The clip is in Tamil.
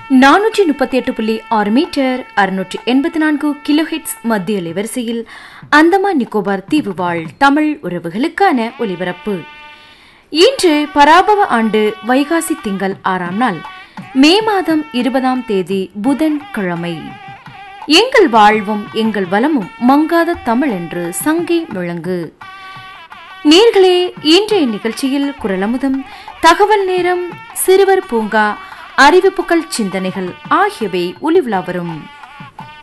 நானூற்றி முப்பத்தி எட்டு புள்ளி ஆறு மீட்டர் அறுநூற்றி எண்பத்தி நான்கு கிலோஹெட்ஸ் மத்திய அலைவரிசையில் அந்தமான் நிக்கோபார் தீவு வாழ் தமிழ் உறவுகளுக்கான ஒலிபரப்பு இன்று பராபவ ஆண்டு வைகாசி திங்கள் ஆறாம் நாள் மே மாதம் இருபதாம் தேதி புதன் கிழமை எங்கள் வாழ்வும் எங்கள் வளமும் மங்காத தமிழ் என்று சங்கி முழங்கு நேர்களே இன்றைய நிகழ்ச்சியில் குரலமுதம் தகவல் நேரம் சிறுவர் பூங்கா அறிவிப்புகள் சிந்தனைகள் ஆகியவை ஒளிவிழா வரும்